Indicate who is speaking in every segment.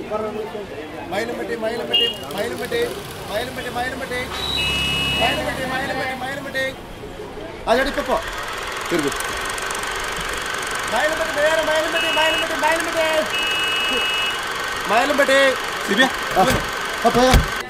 Speaker 1: മയിലുംപെട്ടി മയിലുംപെട്ടി മയിലുംപെട്ടി മയിലുംപെട്ടി മയിലുംപെട്ടി മയിലുംപെട്ടി മയിലുംപെട്ടി മയിലുംപെട്ടി ആ ചേട്ടി ഇപ്പൊ തീർക്കും മയിലുംപെട്ടി നേരെ മയിലുംപെട്ടി മയിലുംപെട്ടി മയിലുംപെട്ടി മയിലുംപെട്ടി ദിവ്യ അപ്പൊ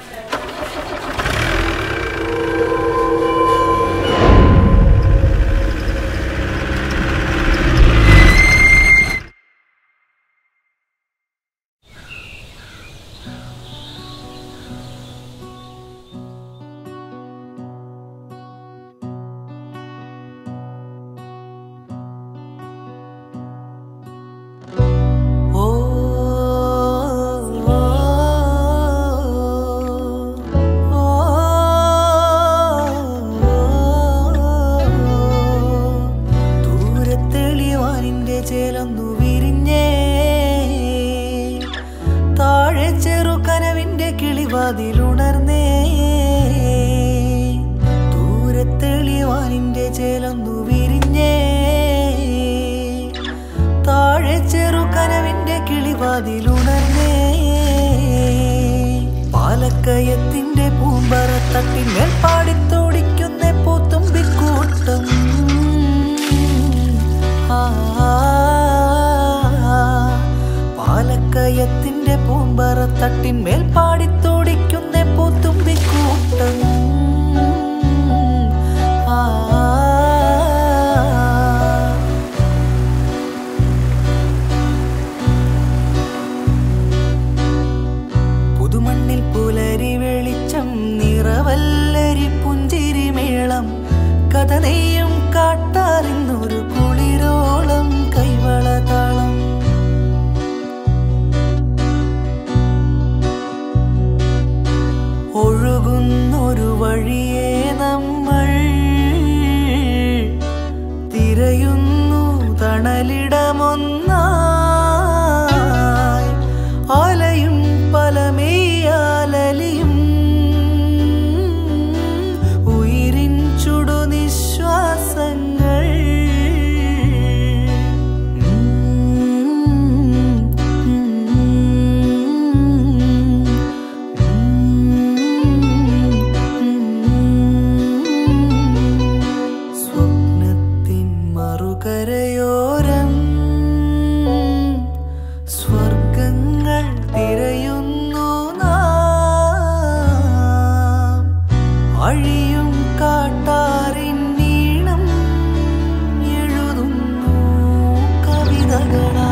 Speaker 2: ഓ ദൂരത്തെളിവാനിന്റെ ചേലൊന്നു വിരിഞ്ഞേ താഴെ ചെറു കനവിന്റെ കിളിവാതിലുണർന്നേ ദൂരത്തെളിവാനിന്റെ ചേലൊന്നു വിരിഞ്ഞേ താഴെ ചെറു കനവിന്റെ കിളിവാതിലുണർന്നേ പാലക്കയത്തിന്റെ പൂമ്പറത്തട്ടിന്മേൽ പാടിത്തോടിക്കുന്ന പൂത്തുമ്പിക്കൂട്ടം ആ പാലക്കയത്തിന്റെ പൂമ്പറത്തട്ടിന്മേൽ പാടിത്തോടിക്കുന്ന പൂത്തുമ്പിക്കൂട്ടം ആ പുതുമണ്ണിൽ പുലരി വെളിച്ചം നിറവല്ലരി പുഞ്ചിരി മേളം കഥ നെയ്യും കാട്ടാറിന്നൊരു കുളിരോളം കൈവളതാളം ഒഴുകുന്നൊരു വഴിയെ നമ്മൾ തിരയുന്നു തണലിടമൊന്നായി ആലയും പലമേയാലലിയും ഉയിരിൻ ചുടുനിശ്വാസങ്ങൾ സ്വപ്നത്തിൻ മറുകരയോരം സ്വർഗങ്ങൾ തിരയുന്നു നാം അഴിയും കാട്ടാറിൻ നീണം എഴുതുന്നു കവിതകളാ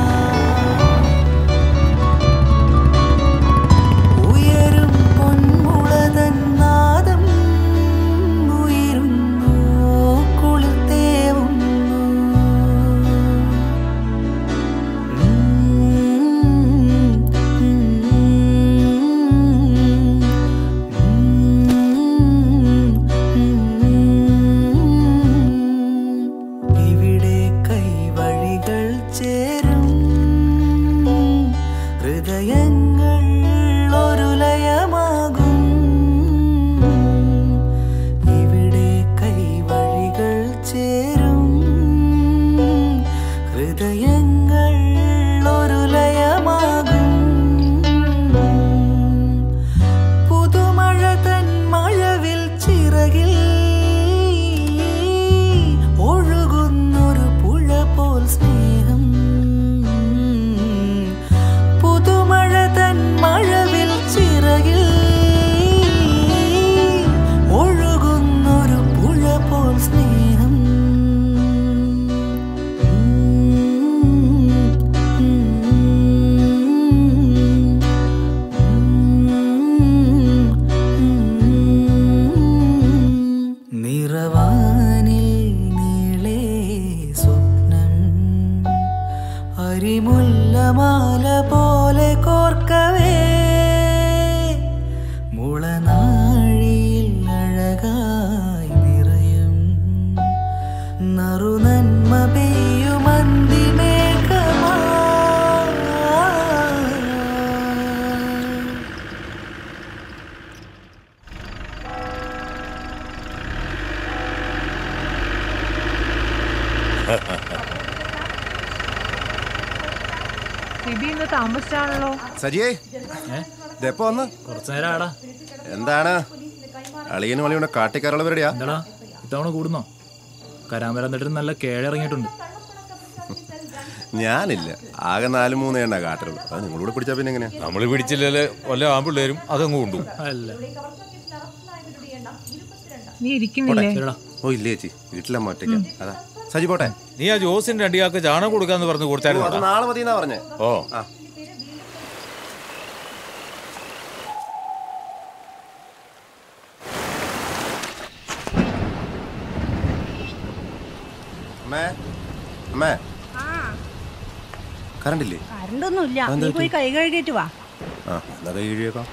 Speaker 2: ഉയരും പൊന്മുളതൻ നാദം ഉയരുന്നു കുളിർത്തേവുന്നു ഇവിടെ കൈവഴികൾ ചേരും ഹൃദയങ്ങൾ ഒരു ലയമാകും ഇവിടെ കൈവഴികൾ ചേരും ഹൃദയങ്ങൾ ഒരു ലയമാകും പുതുമഴ തൻ മഴവിൽ ചിറകിൽ ഒഴുകുന്നൊരു പുഴ പോൽ സ്നേഹം പുതുമഴ തൻ മഴവിൽ ചിറകിൽ ഒഴുകുന്നൊരു പുഴ പോൽ സ്നേഹം നിറവാനിൽ നീളേ സ്വപ്നം അരിമുല്ലമാല പോലെ കോർക്കവേ മുളനാഴിയിൽ അഴകായി നിറയും നറുനന്മ പെയ്യുമന്തി മേഘമാ
Speaker 3: സിബി ഇന്ന് താമസിച്ചാണല്ലോ
Speaker 1: സജിയേ ഇതെപ്പോ വന്ന്
Speaker 4: കുറച്ചു നേരം ആടാ
Speaker 1: എന്താണ് അളിയനും അളിയുടെ കാട്ടിക്കാരുള്ളവരുടെയാ
Speaker 4: എന്താടാ ഇത്തവണ കൂടുന്നോ കരാമര എന്നിട്ട് നല്ല കേഴിറങ്ങിയിട്ടുണ്ട്
Speaker 1: ഞാനില്ല ആകെ നാല് മൂന്ന് എണ്ണ കാട്ടുള്ളൂ അത് നിങ്ങളൂടെ പിടിച്ചാ പിന്നെ എങ്ങനെയാ
Speaker 5: നമ്മൾ പിടിച്ചില്ലല്ലേ വല്ല ആമ്പിള്ളേരും അതങ്ങ് കൊണ്ടു
Speaker 4: അല്ല
Speaker 3: നീ ഇരിക്കുന്നില്ലേ
Speaker 4: ശരിടാ
Speaker 1: ഓ ഇല്ലേ ചേച്ചി വീട്ടിലമ്മ ഒറ്റയ്ക്ക അതാ സജി പോട്ടെ
Speaker 5: നീ ആ ജോസിന്റെ രണ്ടിയാൾക്ക് ചാണകം കൊടുക്കാന്ന് പറഞ്ഞു
Speaker 1: ഓ, അത്
Speaker 5: കൊടുത്തായിരുന്നു
Speaker 1: നാളെ മതി എന്നാ പറഞ്ഞേ
Speaker 5: ഓ
Speaker 1: ആ അമ്മേ അമ്മേ കറണ്ടില്ലേ
Speaker 6: കറണ്ടൊന്നുമില്ല
Speaker 1: അതെന്താ
Speaker 6: നീ പോയി കൈ കഴുകിയിട്ട് വാ
Speaker 1: ആ എന്നാ കൈ കഴിയേക്കാം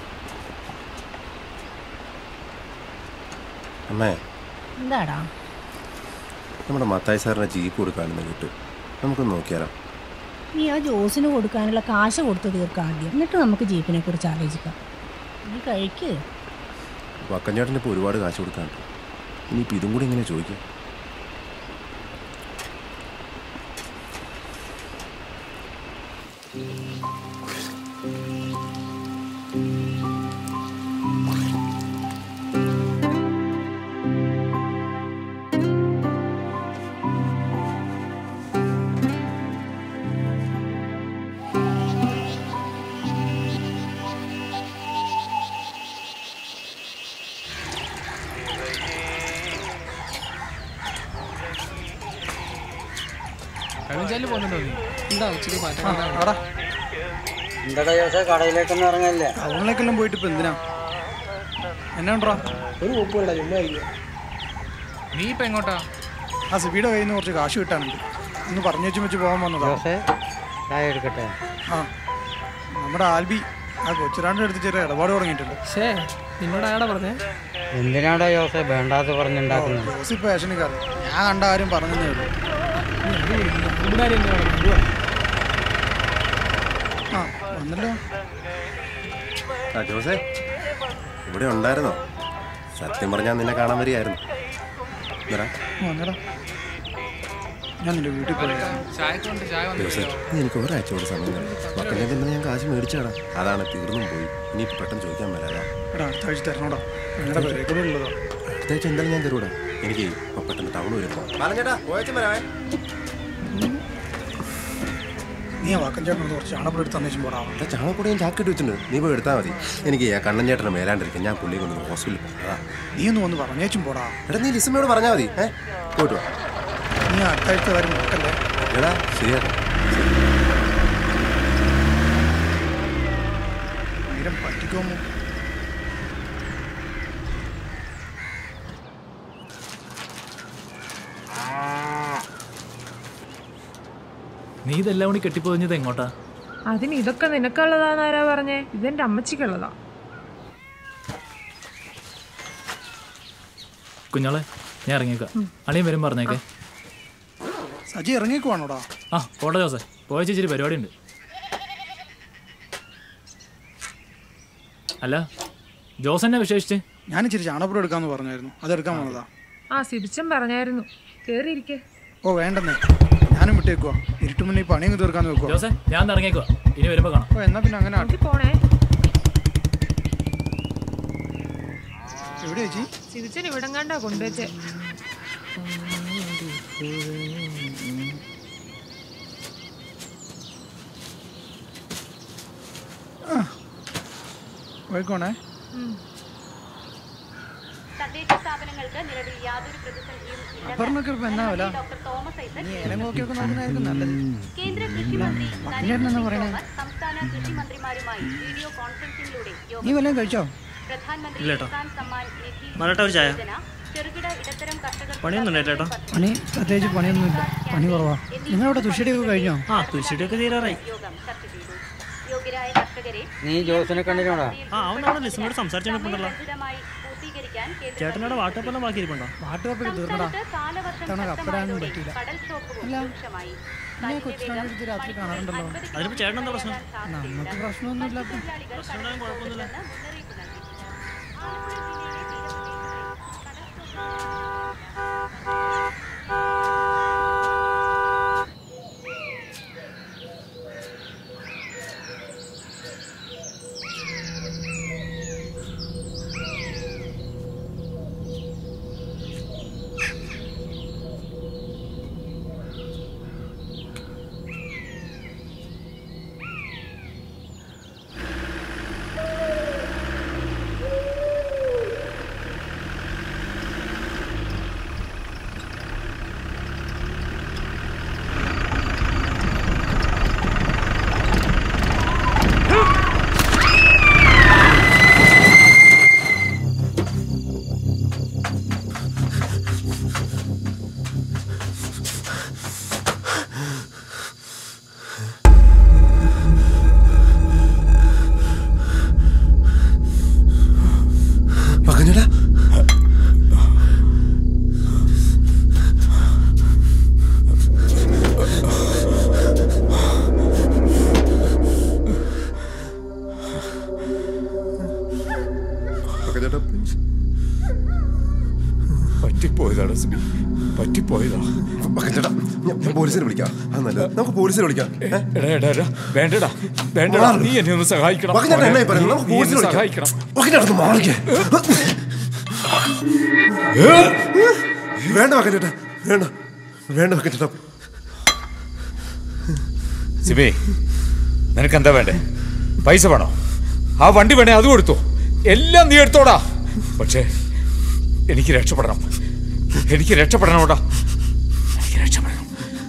Speaker 1: അമ്മേ
Speaker 6: എന്താടാ
Speaker 1: നമ്മുടെ മത്തായി സാറിന് ജീപ്പ് കൊടുക്കാനെന്ന് കിട്ടും നമുക്കൊന്ന് നോക്കിയാലോ
Speaker 6: നീ ആ ജോസിന് കൊടുക്കാനുള്ള കാശ് കൊടുത്ത് തീർക്കാം ആദ്യം എന്നിട്ട് നമുക്ക് ജീപ്പിനെ കുറിച്ച് ആലോചിക്കാം നീ കഴിക്ക്
Speaker 1: വക്കഞ്ചേട്ടന് ഇപ്പോൾ ഒരുപാട് കാശ് കൊടുക്കാനുണ്ട് ഇനിയിപ്പോൾ ഇതും കൂടി ഇങ്ങനെ ചോദിക്കാം
Speaker 7: എന്താടാ ജോസേ കടയിലേക്കൊന്നും ഇറങ്ങല്ലേ
Speaker 8: ടൗണിലേക്കെല്ലാം പോയിട്ട് ഇപ്പൊ എന്തിനാ എന്നാ ഉണ്ടോ
Speaker 4: നീ ഇപ്പൊ എങ്ങോട്ടാ
Speaker 8: ആ സിബിയുടെ കയ്യിൽ നിന്ന് കുറച്ച് കാശ് കിട്ടാനുണ്ട് ഒന്ന് പറഞ്ഞു വെച്ച് വെച്ച് പോകാൻ വന്നതാ
Speaker 7: ജോസേ ചായ എടുക്കട്ടെ
Speaker 8: ആ നമ്മുടെ ആൽബി ആ കൊച്ചുരാണ്ട് എടുത്ത് ചെറിയ ഇടപാട് തുടങ്ങിയിട്ടുണ്ട്
Speaker 7: എന്തിനാടാ ജോസേ വേണ്ടാത്ത പറഞ്ഞുണ്ടാക്കുന്നത്
Speaker 8: ജോസി പാഷനിക്കാരൻ ഞാൻ കണ്ട കാര്യം പറഞ്ഞതേ ഉള്ളൂ ആ വന്നല്ലോ
Speaker 1: ആ ജോസേ ഇവിടെ ഉണ്ടായിരുന്നോ സത്യം പറഞ്ഞാൽ നിന്നെ കാണാൻ വരികയായിരുന്നു ഇതെടാ,
Speaker 8: വന്നടാ ഞാൻ നിന്റെ വീട്ടിൽ പോയി
Speaker 1: ജോസേ നീ എനിക്ക് ഒരാഴ്ച കൂടെ സമയം തരണം മക്കളുടെ തന്നെ ഞാൻ കാശ് മേടിച്ചാടാ അതാണ് തീർന്നും പോയി ഇനിയിപ്പോൾ പെട്ടെന്ന് ചോദിക്കാൻ വരാതാ
Speaker 8: എടാ അടുത്ത ആഴ്ച തരണോടാ നിങ്ങളുടെ പേരെ കൂടെ ഉള്ളതാ
Speaker 1: അടുത്താഴ്ച എന്തായാലും ഞാൻ തരൂടാ എനിക്ക് ഇപ്പൊ പെട്ടെന്ന് ടൗൺ വരുമ്പോ പറഞ്ഞേട്ടാ പോയച്ചും വരാവേ
Speaker 8: നീ ആ വാക്കൻ ചേട്ടനോട് കുറച്ച് ചാണകം എടുത്ത് തന്നേച്ചും പോടാ
Speaker 1: ആ ചാണകക്കൂടെ ഞാൻ ചാക്കിട്ട് വെച്ചിട്ടുണ്ട് നീ പോയി എടുത്താൽ മതി എനിക്ക് ആ കണ്ണൻ ചേട്ടനെ മേലാണ്ടിരിക്കും ഞാൻ പുള്ളിയെ കൊണ്ട് ഹോസ്പിറ്റലിൽ പോകും അതാ
Speaker 8: നീ ഒന്ന് വന്ന് പറഞ്ഞേച്ചും പോടാ
Speaker 1: എടാ നീ ലിസമ്മയോട് പറഞ്ഞാൽ മതി ഏ പോയിട്ട് വാ
Speaker 8: നീ അടുത്ത ആഴ്ച കാര്യം നോക്കല്ലേ
Speaker 1: എടാ ശരിയാ
Speaker 8: നേരം പറ്റിക്കോമോ
Speaker 4: നീ ഇതെല്ലാം കൂടി കെട്ടിപ്പോഞ്ഞത് എങ്ങോട്ടാ
Speaker 3: അതിന് ഇതൊക്കെ നിനക്കുള്ളതാന്ന് ആരാ പറഞ്ഞേ ഇതെന്റെ അമ്മച്ചിക്കുള്ളതാ
Speaker 4: കുഞ്ഞോളെ ഞാൻ ഇറങ്ങിയേക്കാം അളിയൻ വരും പറഞ്ഞേക്കെ
Speaker 8: സജി ഇറങ്ങിക്കുവാണോടാ
Speaker 4: ആ പോട്ടെ ജോസേ പോയ ഇച്ചിരി പരിപാടിയുണ്ട് അല്ല ജോസ് എന്നെ വിശേഷിച്ച്
Speaker 8: ഞാൻ ഇച്ചിരി ചാണകപ്പൊടി എടുക്കാന്ന് പറഞ്ഞായിരുന്നു അതെടുക്കാൻ വന്നതാ
Speaker 3: ആ സിബിച്ചൻ പറഞ്ഞായിരുന്നു കേറിയിരിക്കെ
Speaker 8: ഓ വേണ്ടെന്നേ ഞാനും വിട്ടേക്കുവാ ഇരുട്ട് മുന്നേ ഈ പണിയൊക്കെ തീർക്കാന്ന് വെക്കുവാ
Speaker 4: ജോസേ ഞാൻ ഇറങ്ങിയേക്കുക ഇനി വരുമ്പോ കാണാം
Speaker 8: ഓ എന്നാ പിന്നെ അങ്ങനെ ആട്ടെ
Speaker 3: നോക്കി പോണേ
Speaker 8: എവിടെ ചേച്ചി
Speaker 3: സിബിച്ചൻ ഇവിടം കണ്ടാ കൊണ്ടുവച്ചേ
Speaker 8: പോയിക്കോണേ
Speaker 9: തദ്ദേശ സ്ഥാപനങ്ങൾക്ക് നിലവിൽ യാതൊരു പ്രതിസന്ധിയും ഇല്ലെന്ന്
Speaker 8: അപർണക്ക് ഇപ്പൊ എന്നാ വില
Speaker 9: ഡോക്ടർ തോമസ് ഐസക്
Speaker 8: നീ ഇല നോക്കിയൊക്കെ നോക്കുന്നതായിരിക്കും നല്ലത്
Speaker 9: കേന്ദ്ര കൃഷി മന്ത്രി
Speaker 8: വക്കീലേട്ടൻ എന്നാ പറയണേ
Speaker 9: തോമർ സംസ്ഥാന കൃഷി മന്ത്രിമാരുമായി വീഡിയോ കോൺഫറൻസിംഗിലൂടെ യോഗം
Speaker 8: നീ വല്ലതും കഴിച്ചോ
Speaker 9: പ്രധാനമന്ത്രി കിസാൻ സമ്മാൻ നിധി
Speaker 8: ഒരു ചായ
Speaker 9: യോജന ചെറുകിട ഇടത്തരം കർഷകർക്ക്
Speaker 8: പണിയൊന്നും പണി പ്രത്യേകിച്ച് പണിയൊന്നുമില്ല പണി കുറവാ നിങ്ങളവിടെ തുഷടിയൊക്കെ കഴിഞ്ഞോ
Speaker 9: ആ തുശിടിയൊക്കെ തീരാറായി യോഗം ചർച്ച ചെയ്തു യോഗ്യരായ കർഷകരെ
Speaker 7: നീ ജോസിനെ കണ്ടിട്ടുണ്ടോ
Speaker 9: സംസാരിച്ചുകൊണ്ടുള്ള പൂർത്തീകരിക്കാൻ
Speaker 8: ചേട്ടനോട് വാട്ടപ്പെല്ലാം ബാക്കിയിരിപ്പുണ്ടോ വാട്ടുകപ്പൊക്കെ തീർന്നടാ
Speaker 9: കാലവർഷം
Speaker 8: ഇത്തവണ കപ്പടാനൊന്നും
Speaker 9: ശക്തമായതോടെ
Speaker 8: പറ്റിയില്ല.
Speaker 9: കടൽക്ഷോഭവും
Speaker 8: അല്ല,
Speaker 9: രൂക്ഷമായി
Speaker 8: എന്നെ കൊച്ചിനാണ്ട് എടുത്ത് രാത്രി കാണാറുണ്ടല്ലോ
Speaker 9: അതിനിപ്പോ ചേട്ടനെന്താ പ്രശ്നം
Speaker 8: നമുക്ക് പ്രശ്നമൊന്നുമില്ല ഇപ്പൊ.
Speaker 9: മുന്നറിയിപ്പ് നൽകി ആലപ്പുഴ ജില്ലയിലെ തീരപ്രദേശങ്ങളിൽ കടൽക്ഷോഭം
Speaker 1: ചേട്ടാ
Speaker 5: പറ്റിപ്പോയതാടാ സിബി പറ്റിപ്പോയതാ
Speaker 1: വക്കൻ ചേട്ടാ ഞാൻ ഞാൻ പോലീസിനെ വിളിക്കാം അത് നല്ലത് നമുക്ക് പോലീസിനെ വിളിക്കാം ഏ?
Speaker 5: എടാ എടാ എടാ വേണ്ടടാ വേണ്ടടാ നീ എന്നെ ഒന്ന് സഹായിക്കണം
Speaker 1: വക്കൻ ചേട്ടാ എന്നായി പറയുന്നത് നമുക്ക്
Speaker 5: നീ
Speaker 1: പോലീസിനെ
Speaker 5: എന്നെ
Speaker 1: വിളിക്കാം
Speaker 5: സഹായിക്കണം
Speaker 1: വക്കൻ ചേട്ടാ ഒന്ന് മാറിക്കേ വേണ്ട വക്കൻ ചേട്ടാ വേണ്ട വേണ്ട വക്കൻ ചേട്ടാ
Speaker 5: സിബി നിനക്ക് എന്താ വേണ്ടേ പൈസ വേണോ ആ വണ്ടി വേണേ അത് കൊടുത്തു എല്ലാം നീ എടുത്തോടാ പക്ഷേ എനിക്ക് രക്ഷപ്പെടണം എനിക്ക് രക്ഷപ്പെടണോടാ എനിക്ക് രക്ഷപ്പെടണം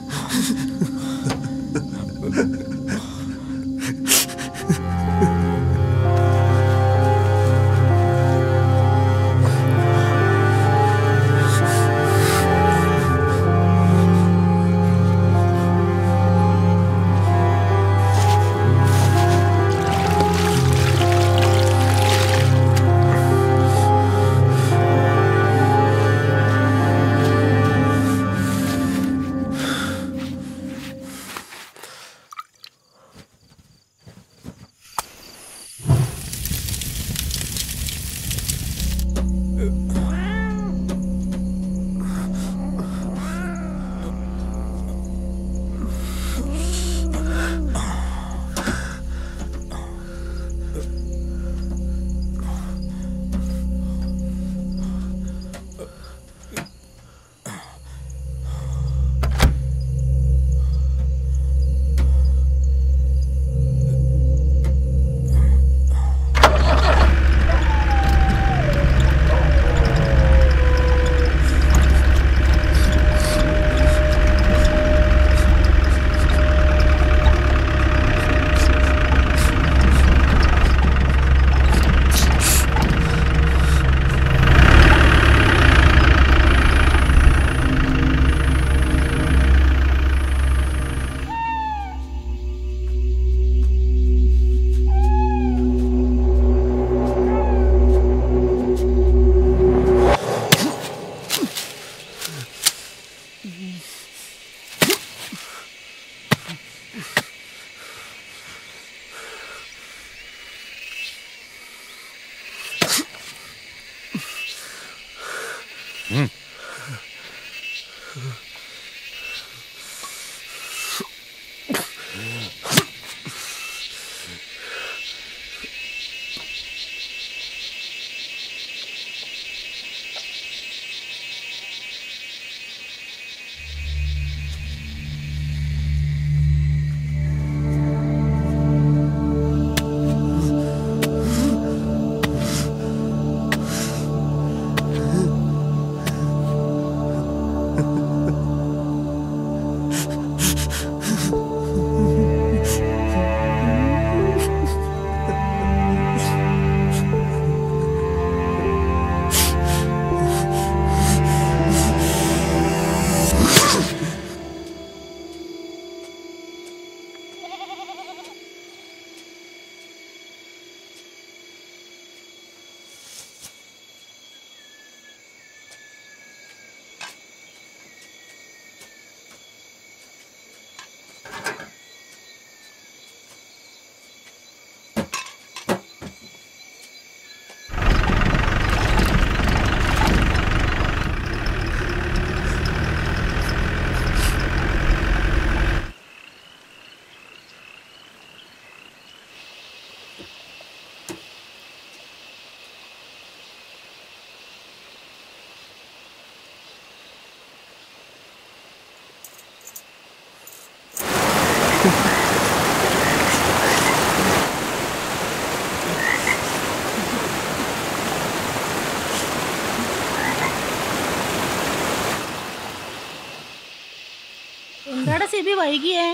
Speaker 6: എന്താടാ സിബി വൈകിയേ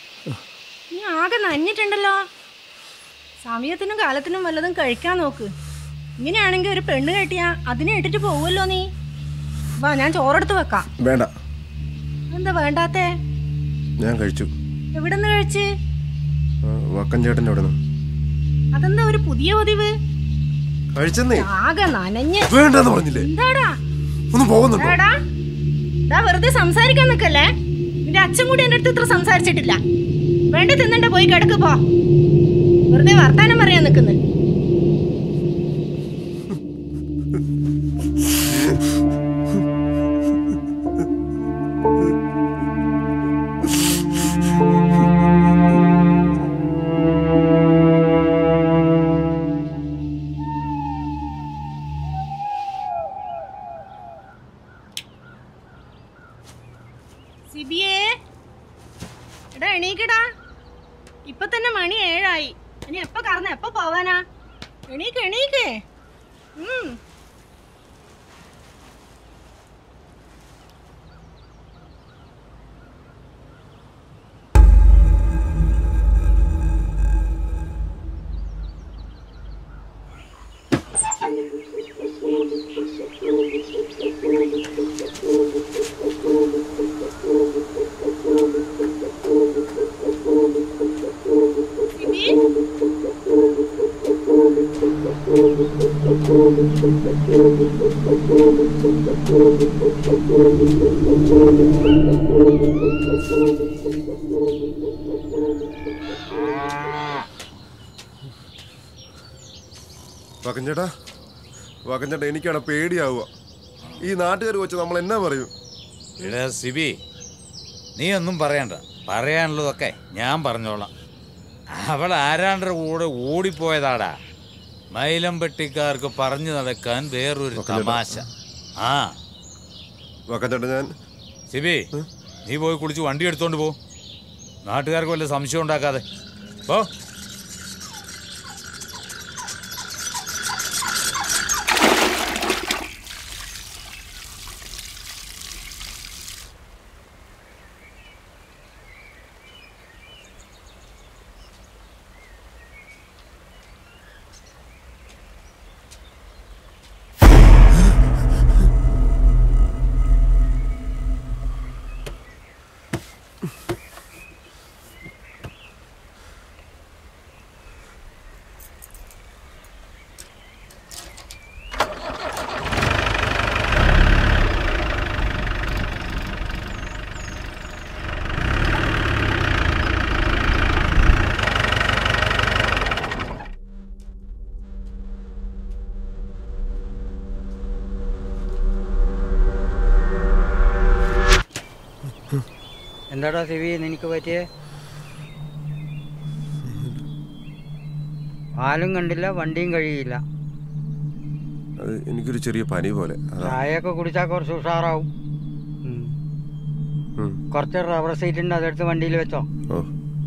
Speaker 6: നീ ആകെ നനഞ്ഞിട്ടുണ്ടല്ലോ സമയത്തിനും കാലത്തിനും വല്ലതും കഴിക്കാൻ നോക്ക് ഇങ്ങനെയാണെങ്കിൽ ഒരു പെണ്ണ് കെട്ടിയാ അതിനെ ഇട്ടിട്ട് പോവുമല്ലോ നീ വാ ഞാൻ ചോറെടുത്ത് വെക്കാം
Speaker 1: വേണ്ട
Speaker 6: എന്താ വേണ്ടാത്തേ
Speaker 1: ഞാൻ കഴിച്ചു
Speaker 6: എവിടെ നിന്ന് കഴിച്ച്
Speaker 1: ആ, വക്കൻ ചേട്ടൻ്റെ അവിടെ നിന്ന്
Speaker 6: അതെന്താ ഒരു പുതിയ പതിവ്
Speaker 1: കഴിച്ചെന്നേ
Speaker 6: ആകെ നനഞ്ഞ്
Speaker 1: വേണ്ടെന്ന് പറഞ്ഞില്ലേ
Speaker 6: എന്താടാ
Speaker 1: ഒന്ന് പോകുന്നുണ്ടോ
Speaker 6: എടാ ഇതാ വെറുതെ സംസാരിക്കാൻ നിക്കല്ലേ നിന്റെ അച്ഛൻ കൂടി എന്റെ അടുത്ത് ഇത്ര സംസാരിച്ചിട്ടില്ല വേണ്ട തിന്നണ്ട പോയി കിടക്ക് പോ വെറുതെ വർത്താനം പറയാൻ നിക്കുന്നു സിബിയേ എടാ എണീക്കടാ ഇപ്പൊ തന്നെ മണി ഏഴായി ഇനി എപ്പോ കറന്ന എപ്പോ പോവാനാ എണീക്ക് എണീക്ക് ഉം സിബി
Speaker 1: വകഞ്ഞേട്ടാ വകഞ്ഞേട്ടാ എനിക്കാണ് പേടിയാവുക ഈ നാട്ടുകാർ വെച്ച് നമ്മൾ എന്നാ പറയും
Speaker 5: എടാ സിബി നീ ഒന്നും പറയണ്ട പറയാനുള്ളതൊക്കെ ഞാൻ പറഞ്ഞോളാം അവൾ ആരാണ്ടരുടെ കൂടെ ഓടിപ്പോയതാടാ മൈലംപെട്ടിക്കാർക്ക് പറഞ്ഞു നടക്കാൻ വേറൊരു തമാശ ആ
Speaker 1: വകഞ്ഞേട്ടാ ഞാൻ
Speaker 5: സിബി നീ പോയി കുളിച്ച് വണ്ടി എടുത്തോണ്ട് പോ നാട്ടുകാർക്ക് വല്ല സംശയം ഉണ്ടാക്കാതെ പോ
Speaker 7: എന്താടാ സിവി നിനക്ക് പറ്റിയേ പാലും കണ്ടില്ല വണ്ടിയും കഴിയില്ല
Speaker 1: അത് എനിക്കൊരു ചെറിയ പനി പോലെ അതാ
Speaker 7: ചായയൊക്കെ കുടിച്ചാൽ കുറച്ച് ഉഷാറാവും ഉം.
Speaker 1: ഉം.
Speaker 7: കുറച്ച് റബ്ബർ സീറ്റ് ഉണ്ട് അതെടുത്ത് വണ്ടിയിൽ വെച്ചോ
Speaker 1: ഓ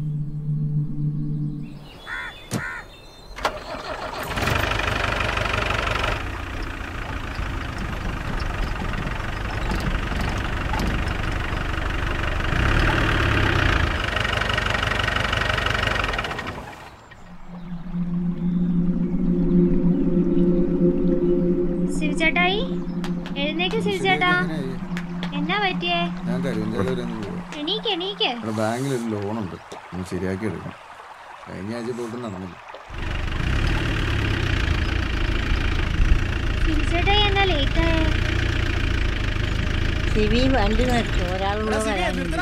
Speaker 10: ശിവചേട്ടായി എഴുന്നേക്ക് ശിവചേട്ടാ എന്നാ പറ്റിയേ
Speaker 11: ഞാൻ കരിഞ്ചാല വരെ ഒന്ന് പോവാം
Speaker 10: എണീക്ക് എണീക്ക്
Speaker 11: ഇവിടെ ബാങ്കിൽ ഒരു ലോണുണ്ട് ഒന്ന് ശരിയാക്കി എടുക്കണം കഴിഞ്ഞ ആഴ്ച പോയിട്ട് നടന്നില്ല
Speaker 10: ശിവചേട്ടായി എന്നാ ലേറ്റ് ആയേ
Speaker 6: സിബി വണ്ടി നിർത്തും ഒരാളൂടെ വരാനുണ്ട്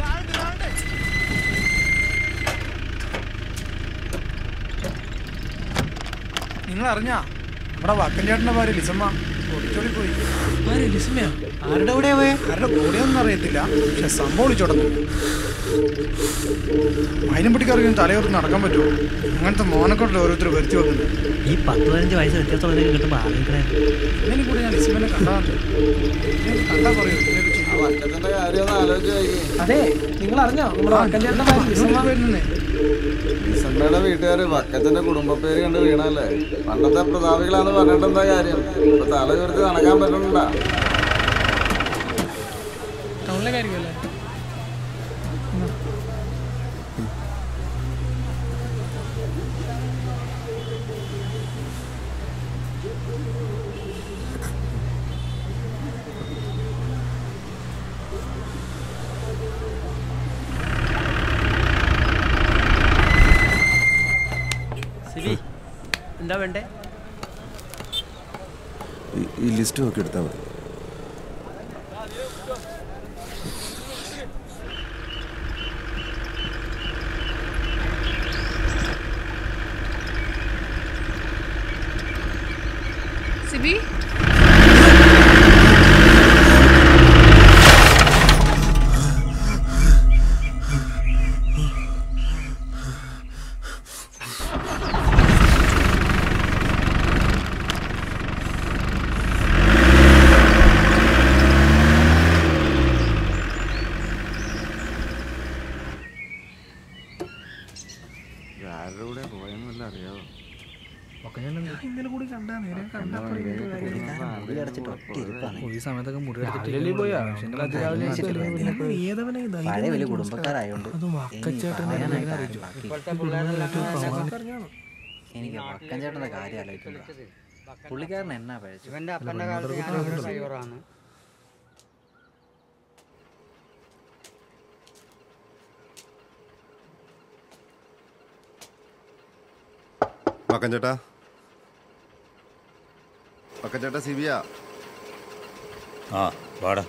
Speaker 8: നിങ്ങൾ അറിഞ്ഞാ നമ്മുടെ വക്കൻ ചേട്ടന്റെ ഭാര്യ ലിസമ്മ ഒളിച്ചോടി പോയി ലിസമ്മ ആരുടെ കൂടെ പോയി ആരുടെ കൂടെയൊന്നും അറിയത്തില്ല പക്ഷെ സംഭവം ഒളിച്ചോടുന്നു അതിനും പിടിക്കാർക്കും തലയോർത്ത് നടക്കാൻ പറ്റുമോ അങ്ങനത്തെ മോനക്കൊണ്ടല്ലേ ഓരോരുത്തർ വരുത്തി വെക്കുന്നത്
Speaker 12: ഈ പത്ത് പതിനഞ്ച് വയസ്സ് വ്യത്യാസമുള്ള കിട്ടുമ്പോൾ ആലോചിക്കണേ
Speaker 8: ഇതിനും കൂടി ഞാൻ ലിസമ്മനെ കണ്ടാറുണ്ട് കണ്ടാ പറയൂ
Speaker 11: വക്കത്തിന്റെ കാര്യം ഒന്ന് ആലോചിച്ച് നോക്കി
Speaker 8: അതെ നിങ്ങൾ അറിഞ്ഞോ നമ്മുടെ വക്കൻ ചേട്ടന്റെ ഭാര്യ ലിസമ്മ വരുന്നേ
Speaker 11: ഡിസംബറുടെ വീട്ടുകാര് വക്കത്തിന്റെ കുടുംബ പേര് കണ്ട് വീണല്ലേ പണ്ടത്തെ പ്രതാപികളാന്ന് പറഞ്ഞിട്ട് എന്താ കാര്യം ഇപ്പൊ തല ഉയർത്തി നടക്കാൻ പറ്റണണ്ടാ
Speaker 8: ടൗണിലെ കാര്യമല്ലേ
Speaker 12: സിബി എന്താ വേണ്ടേ
Speaker 1: ഈ- ഈ ലിസ്റ്റ് നോക്കി എടുത്താൽ മതി
Speaker 3: സിബി
Speaker 11: ആരുടെ കൂടെ പോയെന്നല്ല അറിയാവോ
Speaker 8: ഇന്നലെ കൂടി കണ്ടാ നേരെ കണ്ടപ്പോൾ ഇങ്ങനത്തെ കാര്യം.
Speaker 4: ഈ സമയത്തൊക്കെ മുടി എടുത്തിട്ട് പോയി ആവശ്യങ്ങൾ അതിരാവിലെ
Speaker 8: നിനക്ക് ഏതവനാ ഈ ധൈര്യം
Speaker 13: പഴയ വലിയ
Speaker 8: കാണിച്ച്
Speaker 13: കുടുംബക്കാരായോണ്ട്
Speaker 8: അതും വക്കച്ചേട്ടനെ
Speaker 13: ഇനി
Speaker 8: എങ്ങനെ
Speaker 13: പറയാനായിട്ട്
Speaker 8: അറിയിച്ചു?
Speaker 13: ബാക്കി.
Speaker 7: ഇപ്പോഴത്തെ പിള്ളേരെല്ലാം
Speaker 13: എനിക്ക് വക്കഞ്ചേട്ടന്റെ കാര്യം ആലോചിക്കുമ്പോ പുള്ളിക്കാരൻ എന്നാ പഴച്ചു
Speaker 7: ഇവന്റെ അപ്പന്റെ കാലത്ത് ഞാൻ അവരുടെ ഡ്രൈവറാണ്
Speaker 1: വക്കൻ ചേട്ടാ വക്കൻ ചേട്ടാ സിബിയാ
Speaker 5: ആ വാടാ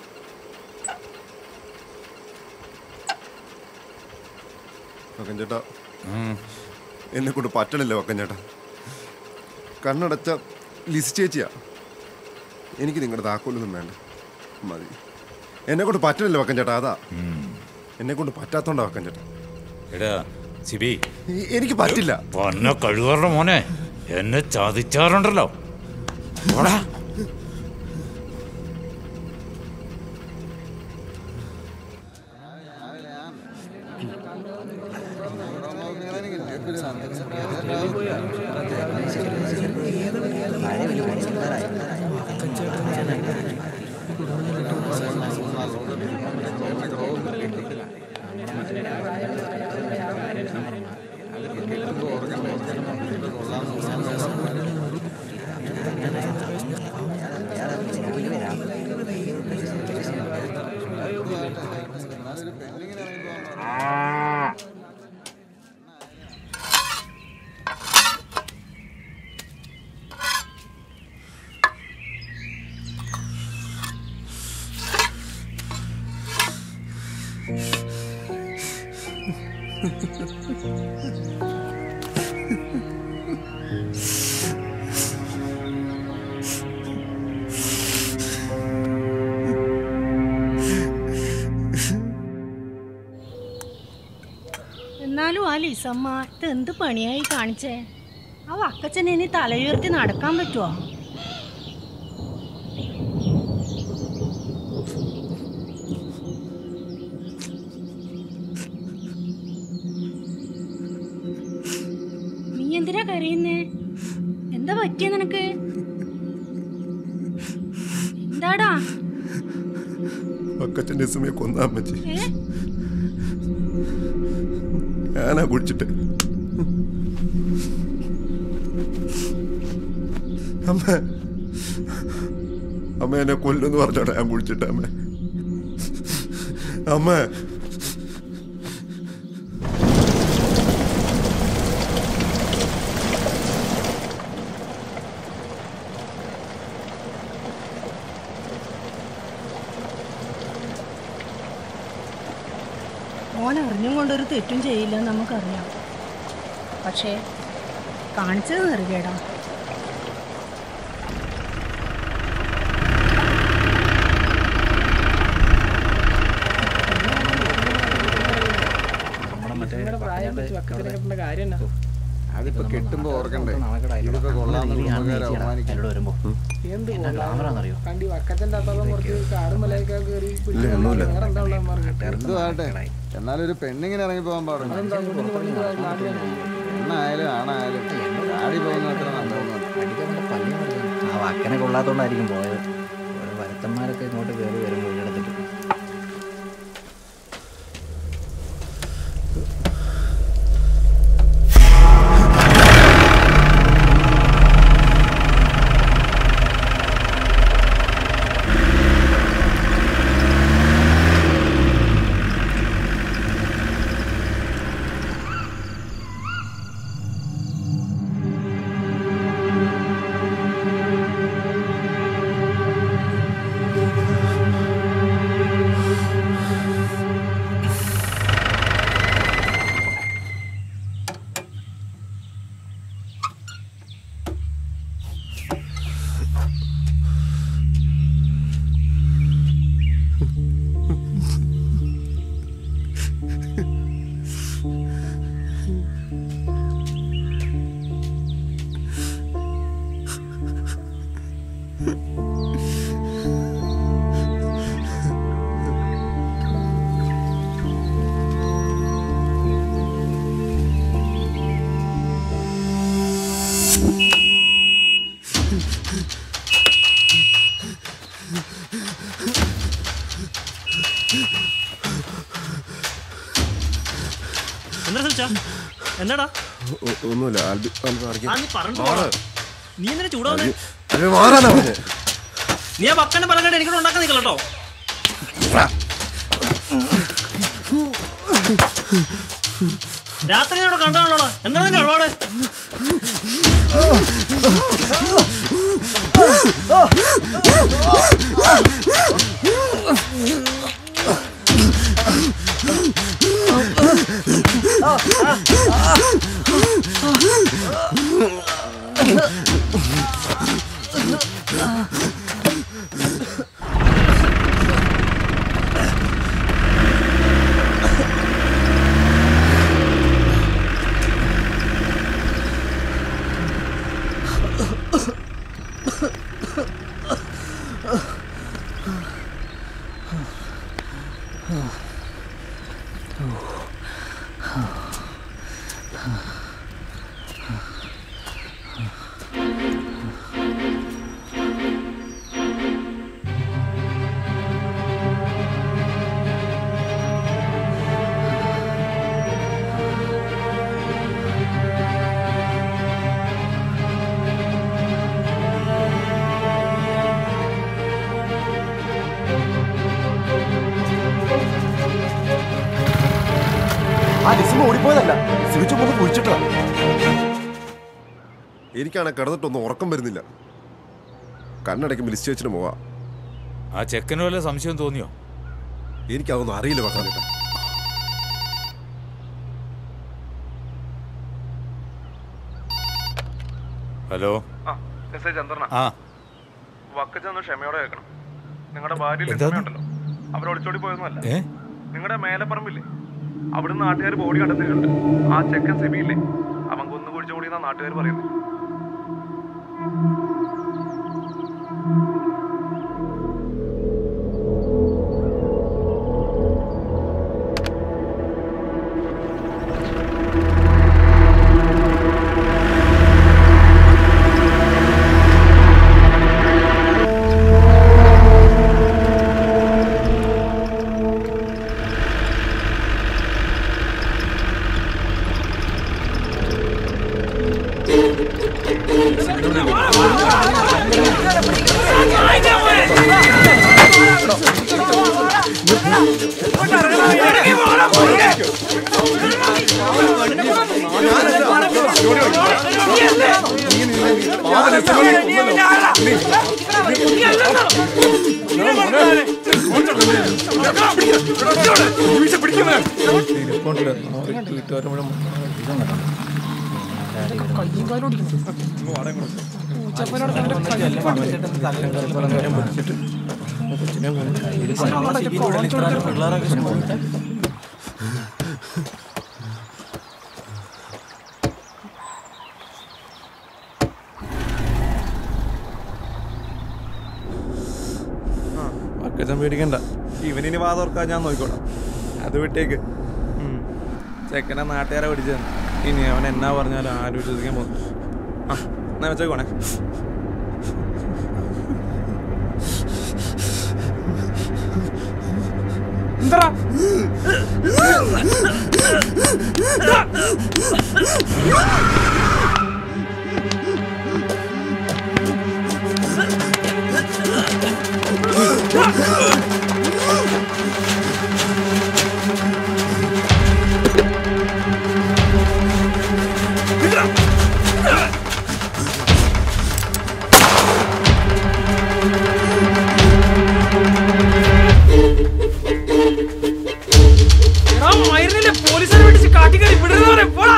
Speaker 1: വക്കൻ ചേട്ടാ എന്നെ കൊണ്ട് പറ്റണില്ല വക്കൻ ചേട്ടാ കണ്ണടച്ച ലിസ്റ്റ് ചേച്ചിയാ എനിക്ക് നിങ്ങളുടെ താക്കോലൊന്നും വേണ്ട മതി എന്നെ കൊണ്ട് പറ്റണില്ല വക്കൻ ചേട്ടാ അതാ എന്നെ കൊണ്ട് പറ്റാത്തോണ്ടാ വക്കൻ ചേട്ടാ
Speaker 5: എടാ സിബി
Speaker 1: എ- എനിക്ക് പറ്റില്ല
Speaker 5: പൊന്ന കഴിവറുടെ മോനെ എന്നെ ചതിച്ചാറുണ്ടല്ലോ പോടാ
Speaker 13: പഴയ വലിയ കുടുംബക്കാരായോണ്ട്
Speaker 6: എന്നാലും ആ ലിസമ്മ ഇത് എന്ത് പണിയായി കാണിച്ചേ ആ വക്കച്ചനെ ഇനി തലയുയർത്തി നടക്കാൻ പറ്റുമോ നീ എന്തിനാ കരയുന്നേ എന്താ പറ്റിയ നിനക്ക് എന്താടാ
Speaker 1: വക്കച്ചൻ്റെ സമയം കൊന്നാൻ പറ്റി
Speaker 6: ഏ
Speaker 1: ഞാനാ കുടിച്ചിട്ട് അമ്മ അമ്മ എന്നെ കൊല്ലെന്ന് പറഞ്ഞോടാ ഞാൻ കുടിച്ചിട്ട് അമ്മ അമ്മ
Speaker 6: മോൻ അറിഞ്ഞും കൊണ്ടൊരു തെറ്റും ചെയ്യില്ല എന്ന് നമുക്കറിയാം പക്ഷേ കാണിച്ചത് നെറുകേടാ
Speaker 11: അതിപ്പോ കെട്ടുമ്പോ ഓർക്കണ്ടേ ഇതിപ്പോ കൊള്ളാന്ന് കുടുംബക്കാരെ അവമാനിക്കും
Speaker 13: വരുമ്പോ
Speaker 8: എന്ത്
Speaker 13: എന്നാ ക്ലാമറാന്നറിയോ
Speaker 8: കണ്ടി വക്കച്ചന്റെ അപ്പാപ്പൻ കുറച്ച് കാടും മലയൊക്കെ കയറി
Speaker 11: ഇല്ല, ഒന്നുമില്ല.
Speaker 8: വേറെ എന്താ ഉള്ളത് മാറി
Speaker 11: എന്തു ആട്ടെ എന്നാലും ഒരു പെണ്ണിങ്ങനെ ഇറങ്ങി പോകാൻ പാടില്ല പെണ്ണായാലും ആണായാലും ചാടി പോകുന്ന അത്ര നല്ലതൊന്നും
Speaker 13: ആ വക്കനെ കൊള്ളാത്തോണ്ടായിരിക്കും പോയത് ഓരോ വരുത്തന്മാരൊക്കെ ഇങ്ങോട്ട് കയറി വരുമ്പോൾ വീടെടുത്തിട്ട്
Speaker 1: ആ
Speaker 12: എന്താ ശ്രമിച്ചാ എന്താടാ
Speaker 1: ഒ- ഒന്നുമില്ല ആൽബി ആൽബി മാറിക്ക്.
Speaker 12: ആ, നീ പറഞ്ഞിട്ട്
Speaker 1: മാറ്.
Speaker 12: പോടാ. നീ എന്തിനാ ചൂടാവുന്നേ
Speaker 1: ആൽബി, ആൽബി മാറാനാ പറഞ്ഞെ.
Speaker 12: നീ ആ പക്കന്റെ പലകട എനിക്കൂടെ ഉണ്ടാക്കാൻ നിൽക്കണം കേട്ടോ രാത്രി അവിടെ കണ്ടാണല്ലോടാ എന്താണ് നിന്റെ ഒരുപാട്
Speaker 1: ആ ലിസിമ ഓടിപ്പോയതല്ല സ്വിച്ച് കൊണ്ട് കുഴിച്ചിട്ടാ എനിക്കാണെ കിടന്നിട്ടൊന്നും ഉറക്കം വരുന്നില്ല കണ്ണടയ്ക്ക് ലിസ്റ്റ് വെച്ചിട്ട് പോവാ
Speaker 5: ആ ചെക്കന് വല്ല സംശയം തോന്നിയോ
Speaker 1: എനിക്കതൊന്നും അറിയില്ല പറഞ്ഞിട്ട്
Speaker 5: ഹലോ
Speaker 14: എസ് ഐ ചന്ദ്രന
Speaker 5: ആ
Speaker 14: വക്കച്ചൊന്ന് ക്ഷമയോടെ കേൾക്കണം നിങ്ങളുടെ ഭാര്യ
Speaker 5: എന്താ?
Speaker 14: ലക്ഷ്മിയുണ്ടല്ലോ അവർ ഒളിച്ചോടി പോയൊന്നുമല്ല
Speaker 5: ഏ
Speaker 14: നിങ്ങളുടെ മേലപ്പറമ്പില്ലേ അവിടുന്ന് നാട്ടുകാർ ബോഡി കണ്ടെത്തിയിട്ടുണ്ട് ആ ചെക്കൻ സെബിയില്ലേ അവൻ കൊന്നു കുഴിച്ചു കൂടിയെന്നാ നാട്ടുകാർ പറയുന്നത്
Speaker 15: വക്കച്ചൻ പേടിക്കണ്ട ഇവനിനി വാതോർക്കാൻ ഞാൻ നോക്കിക്കോളാം അത് വിട്ടേക്ക് ഉം. ചെക്കനെ നാട്ടുകാരെ പിടിച്ചതാണ് ഇനി അവൻ എന്നാ പറഞ്ഞാലും ആരും വിശ്വസിക്കാൻ പോകുന്നു ആ എന്നാ വെച്ചേക്കോണേ
Speaker 8: എന്താ മരുന്നില്ല പോലീസിനെ വിളിച്ച് കാട്ടിക്കറി വിടുന്നവരെ പോടാ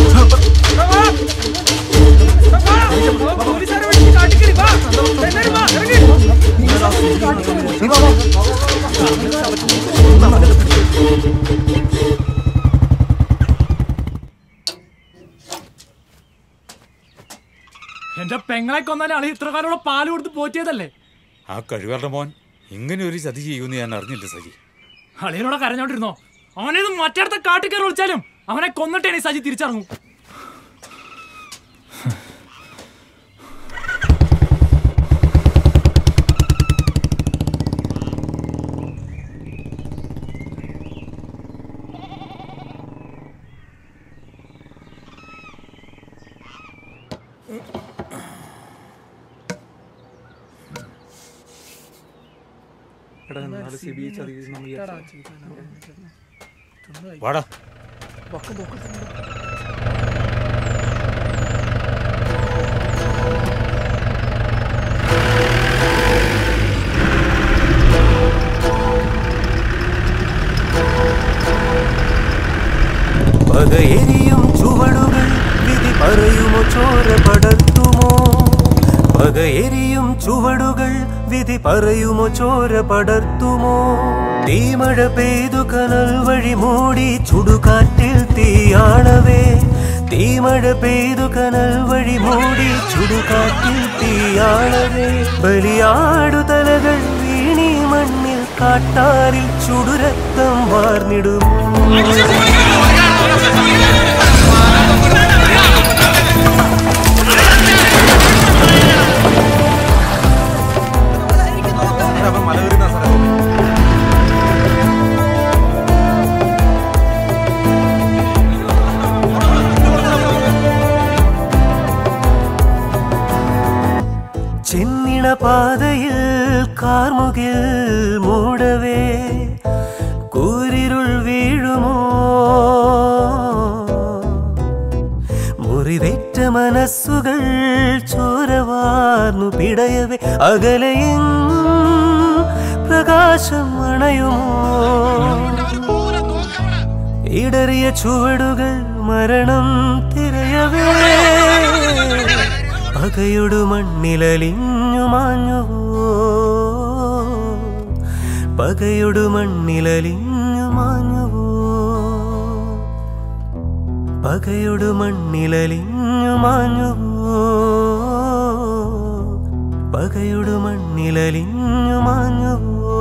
Speaker 8: പോലീസുകാരെ വിളിച്ച് കാട്ടിക്കറി വാ എല്ലാരും വാ ഇറങ്ങി
Speaker 4: എന്റെ പെങ്ങളെ കൊന്നാലും അളി ഇത്ര കാലം പാല് കൊടുത്ത് പോറ്റിയതല്ലേ
Speaker 5: ആ കഴിവറുടെ മോൻ ഇങ്ങനെ ഒരു ചതി ചെയ്യുമെന്ന് ഞാൻ അറിഞ്ഞില്ല സജി
Speaker 4: അളിയനോടെ കരഞ്ഞോണ്ടിരുന്നോ അവനെ മറ്റേടത്തെ കാട്ടിക്കയറി വിളിച്ചാലും അവനെ കൊന്നിട്ടേ സജി തിരിച്ചറങ്ങും
Speaker 15: എടാ എന്നാലും സിബി ചതി നമ്മൾ
Speaker 5: വാടാ
Speaker 2: പകയെരിയും ചുവടുകൾ വിധി പറയുമോ ചോര പടർത്തുമോ പകയെരിയും ചുവടുകൾ വിധി പറയുമോ ചോര പടർത്തുമോ തീമഴ പെയ്തു കനൽ വഴി മൂടി ചുടുകാറ്റിൽ തീയാളവേ തീമഴ പെയ്തു കനൽ വഴി മൂടി ചുടുകാറ്റിൽ തീയാളവേ ബലിയാടു തലകൾ വീണി മണ്ണിൽ കാട്ടാറിൽ ചുടുരക്തം വാർന്നിടും
Speaker 15: മല കയറുന്ന സ്ഥലം
Speaker 2: ചെന്നിണ പാതയിൽ കാർമുകിൽ മൂടവേ കൂരിരുൾ വീഴുമോ മുറിവേറ്റ മനസ്സുകൾ ചോരവാർന്നു പിടയവേ അകലെയെങ്ങും പ്രകാശം അണയുമോ ഇടറിയ ചുവടുകൾ മരണം തിരയവേ പകയൊടു മണ്ണിലലിഞ്ഞു മാഞ്ഞുവോ പകയൊടു മണ്ണിലലിഞ്ഞു മാഞ്ഞുവോ പകയൊടു മണ്ണിലലിഞ്ഞു മാഞ്ഞുവോ പകയൊടു മണ്ണിലലിഞ്ഞു മാഞ്ഞുവോ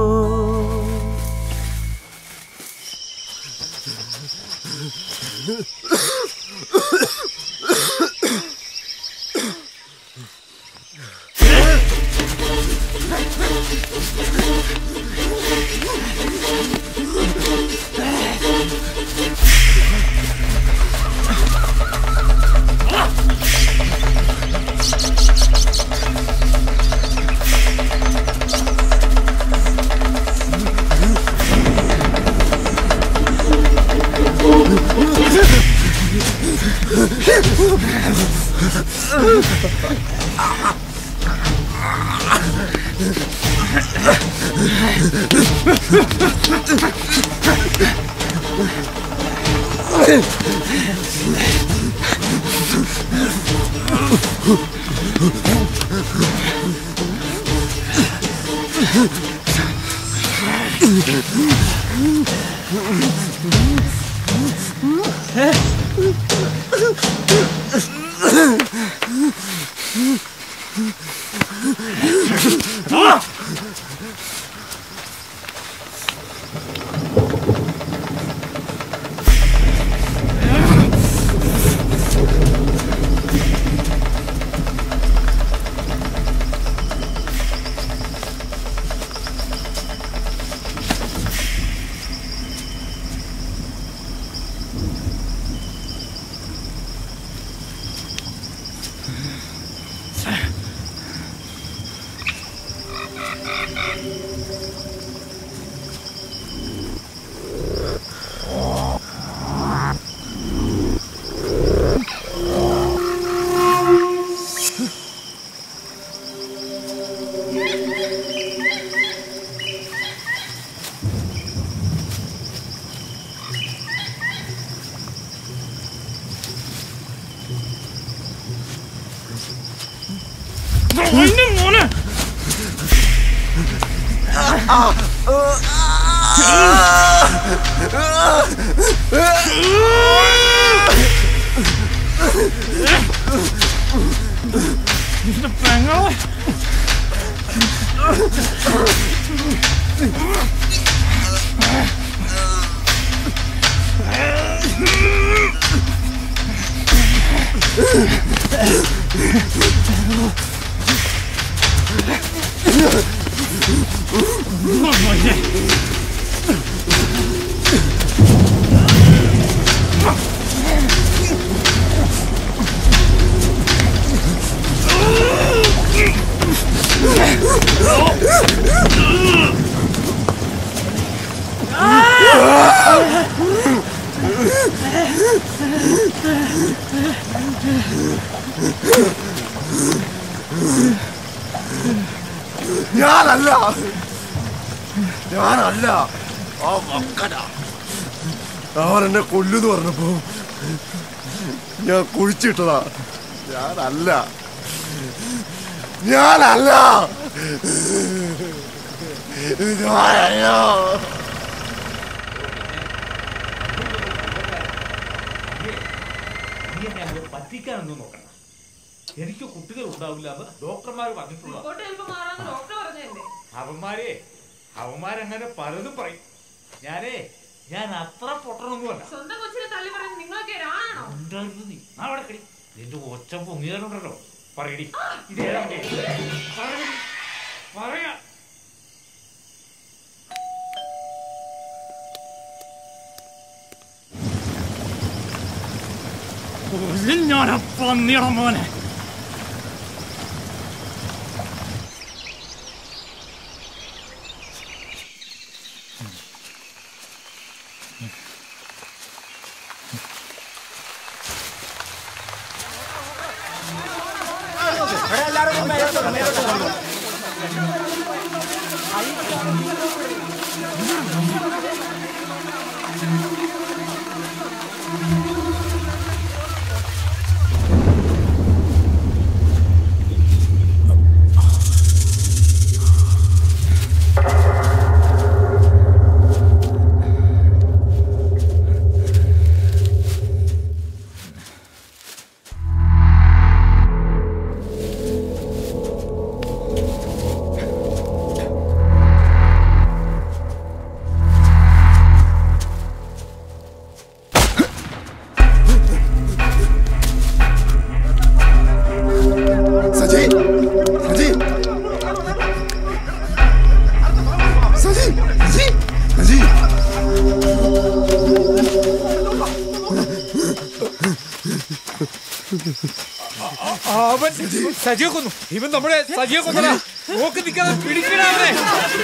Speaker 2: Oh,
Speaker 1: ഞാനല്ല ഞാനല്ല ആ മക്കനാ അവൻ എന്നെ കൊല്ലുന്ന് പറഞ്ഞപ്പോ ഞാൻ കുഴിച്ചിട്ടതാ ഞാനല്ല ഞാനല്ല ഞാനല്ല
Speaker 5: നീ എന്നെ അങ്ങ് പറ്റിക്കാനൊന്നും നോക്കണ്ട എനിക്ക് കുട്ടികൾ ഉണ്ടാവില്ല എന്ന് ഡോക്ടർമാർ പറഞ്ഞിട്ടുള്ള അവന്മാരെ അവന്മാരങ്ങനെ പലതും പറയും ഞാനേ ഞാൻ അത്ര പൊട്ടണമൊന്നുമല്ല
Speaker 3: സ്വന്തം കൊച്ചിനെ തള്ളി പറഞ്ഞ് നിങ്ങളൊക്കെ ഒരാണാണോ
Speaker 5: ഉണ്ടായിരുന്നു നീ ആ അവിടെ കടി നിന്റെ ഒച്ച പൊങ്ങിയാലുണ്ടല്ലോ പറയടി ഇതേതാ കേസ്? പറയടി. പറയാ
Speaker 12: പന്നിയുടെ മോനെ
Speaker 1: സജി സജി സജി സജി സജി
Speaker 5: അവൻ സജിയെ കൊന്നു ഇവൻ നമ്മുടെ സജിയെ കൊന്നടാ നോക്കി നിൽക്കാതെ പിടിക്കണ അവനെ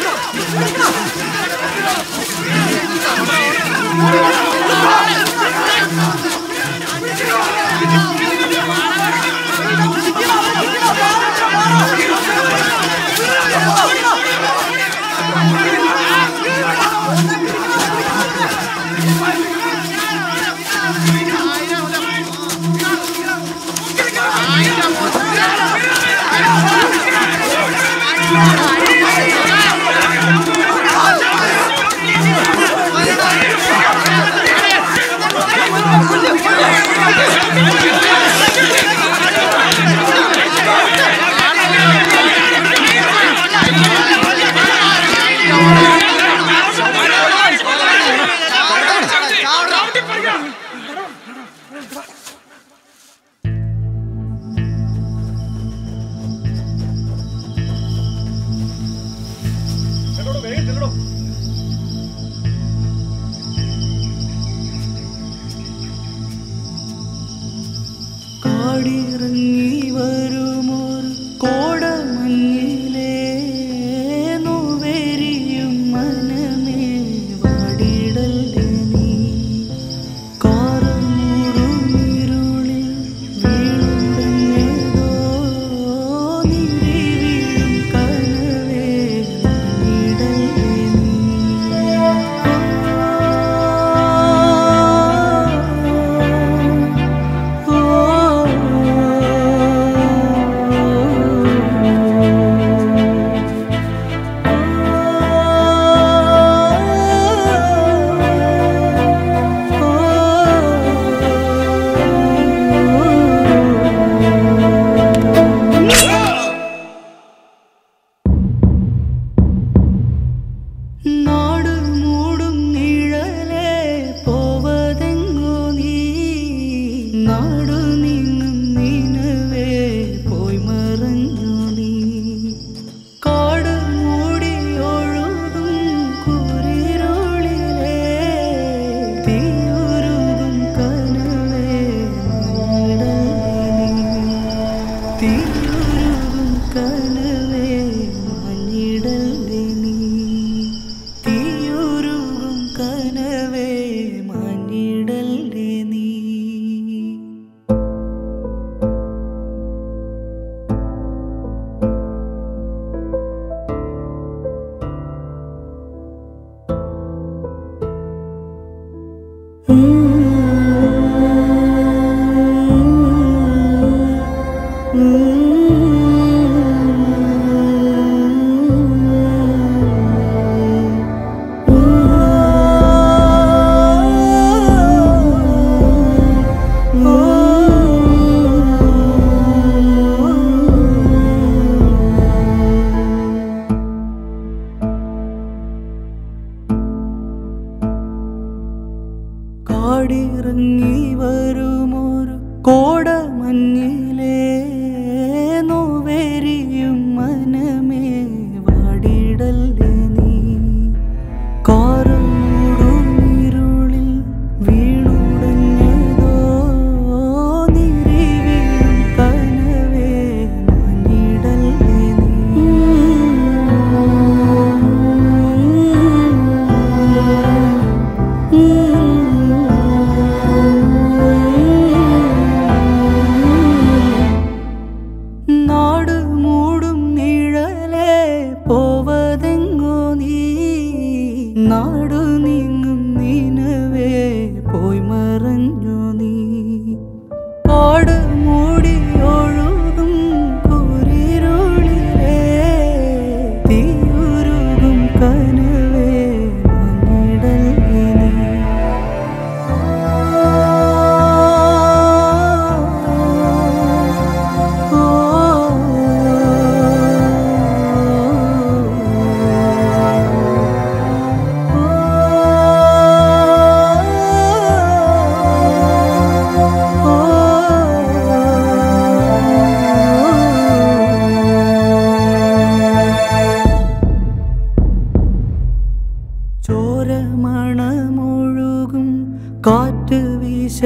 Speaker 2: കാടിറങ്ങി വരുമൊരു കോടമഞ്ഞിലേ നോവേരിയും മനമേ വാടിടല്ലേ നീ കാറമൂടുമിരുളിൽ വീണുടഞ്ഞതോ നീരി വീഴും കനവേ വാടിടല്ലേ നീ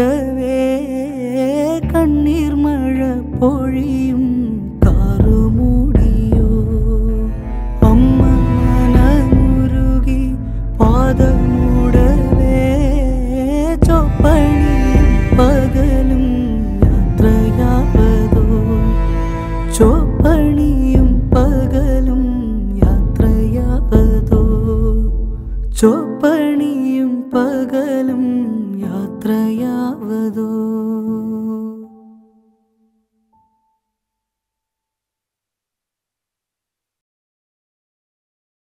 Speaker 2: തീരവേ കണ്ണീർ മഴ പൊഴിയും കാറുമൂടിയോ അമ്മ മനമുരുകി പാദമൂടവേ ചൊപ്പണിയും പകലും യാത്രയാവതോ ചൊപ്പണിയും പകലും യാത്രയാവതോ ചൊപ്പണിയും പകലും യാത്രയാവതോ